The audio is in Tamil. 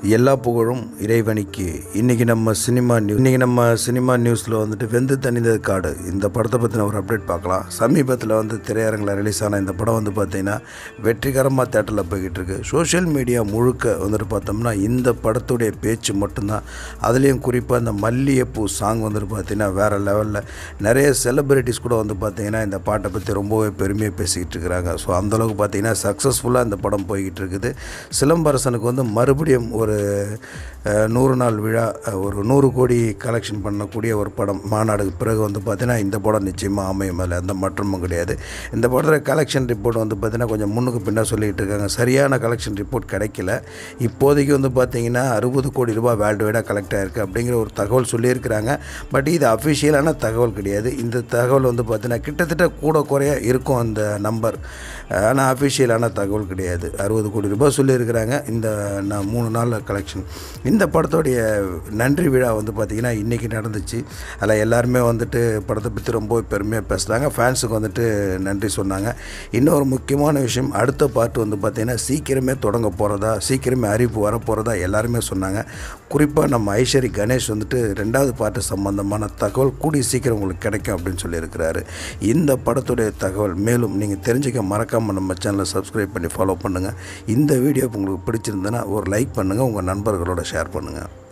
எல்லா புகழும் இறைவனிக்கு இன்றைக்கி நம்ம சினிமா நியூ இன்றைக்கி நம்ம சினிமா நியூஸில் வந்துட்டு வெந்து தணிந்தது காடு இந்த படத்தை பற்றின ஒரு அப்டேட் பார்க்கலாம் சமீபத்தில் வந்து திரையரங்கில் ரிலீஸ் ஆன இந்த படம் வந்து பார்த்திங்கன்னா வெற்றிகரமாக தேட்டரில் போய்கிட்டு இருக்கு சோஷியல் மீடியா முழுக்க வந்துட்டு பார்த்தோம்னா இந்த படத்துடைய பேச்சு மட்டும்தான் அதுலேயும் குறிப்பாக இந்த மல்லிகைப்பூ சாங் வந்துட்டு பார்த்திங்கன்னா வேறு லெவலில் நிறைய செலிப்ரிட்டிஸ் கூட வந்து பார்த்திங்கன்னா இந்த பாட்டை பற்றி ரொம்பவே பெருமையாக பேசிக்கிட்டு இருக்கிறாங்க ஸோ அந்தளவுக்கு பார்த்திங்கன்னா சக்ஸஸ்ஃபுல்லாக இந்த படம் போய்கிட்டு இருக்குது சிலம்பரசனுக்கு வந்து மறுபடியும் ஒரு அஹ், நூறு நாள் விழா அஹ், ஒரு நூறு கோடி கலெக்ஷன் பண்ணக்கூடிய ஒரு படம் மாநாடுக்கு பிறகு வந்து பார்த்தீங்கன்னா இந்த படம் நிச்சயமாக அமையும் அதில் எந்த மாற்றமும் கிடையாது இந்த படத்தில் கலெக்ஷன் ரிப்போர்ட் வந்து பார்த்தீங்கன்னா கொஞ்சம் முன்னுக்கு பின்ன சொல்லிகிட்டு இருக்காங்க சரியான கலெக்ஷன் ரிப்போர்ட் கிடைக்கல இப்போதைக்கு வந்து பார்த்தீங்கன்னா அறுபது கோடி ரூபாய் வேர்ல்டு வைடாக கலெக்ட் ஆயிருக்கு அப்படிங்கிற ஒரு தகவல் சொல்லியிருக்கிறாங்க பட் இது அஃபிஷியலான தகவல் கிடையாது இந்த தகவல் வந்து பார்த்தீங்கன்னா கிட்டத்தட்ட கூட குறைய இருக்கும் அந்த நம்பர் ஆனால் அஃபிஷியலான தகவல் கிடையாது அறுபது கோடி ரூபாய் சொல்லியிருக்கிறாங்க இந்த நான் மூணு நாள் கலெக்ஷன் இந்த படத்தோடைய நன்றி விழா வந்து பார்த்திங்கன்னா இன்றைக்கி நடந்துச்சு அதில் எல்லாருமே வந்துட்டு படத்தை பற்றி ரொம்ப பெருமையாக பேசுகிறாங்க ஃபேன்ஸுக்கு வந்துட்டு நன்றி சொன்னாங்க இன்னொரு முக்கியமான விஷயம் அடுத்த பார்ட் வந்து பார்த்திங்கன்னா சீக்கிரமே தொடங்க போகிறதா சீக்கிரமே அறிவிப்பு வரப்போகிறதா எல்லாருமே சொன்னாங்க குறிப்பாக நம்ம ஐஸ்வரி கணேஷ் வந்துட்டு ரெண்டாவது பாட்டு சம்பந்தமான தகவல் கூடிய சீக்கிரம் உங்களுக்கு கிடைக்கும் அப்படின்னு சொல்லியிருக்கிறாரு இந்த படத்துடைய தகவல் மேலும் நீங்கள் தெரிஞ்சுக்க மறக்காமல் நம்ம சேனலை சப்ஸ்கிரைப் பண்ணி ஃபாலோ பண்ணுங்கள் இந்த வீடியோ உங்களுக்கு பிடிச்சிருந்ததுன்னா ஒரு லைக் பண்ணுங்கள் உங்கள் நண்பர்களோட ஷேர் பண்ணுங்கள்